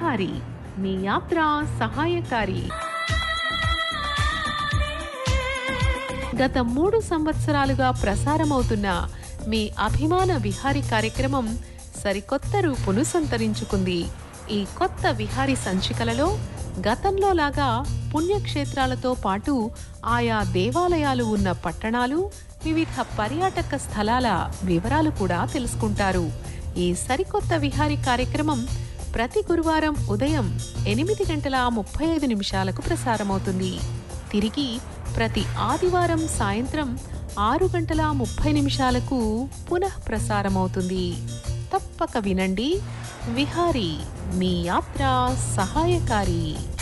విహారీ మీ యాత్ర సహాయకారి గత మూడు సంవత్సరాలుగా ప్రసారమవుతున్న మీ అభిమాన విహారీ కార్యక్రమం సరికొత్త రూపును సంతరించుకుంది ఈ కొత్త విహారీ సంచికలలో గతంలో లాగా పుణ్యక్షేత్రాలతో పాటు ఆయా దేవాలయాలు ఉన్న పట్టణాలు వివిధ పర్యాటక స్థలాల వివరాలు కూడా తెలుసుకుంటారు ఈ సరికొత్త విహారీ కార్యక్రమం ప్రతి గురువారం ఉదయం ఎనిమిది గంటల ముప్పై ఐదు నిమిషాలకు ప్రసారమవుతుంది తిరిగి ప్రతి ఆదివారం సాయంత్రం ఆరు గంటల ముప్పై నిమిషాలకు పునః ప్రసారమవుతుంది తప్పక వినండి విహారీ మీ యాత్ర సహాయకారి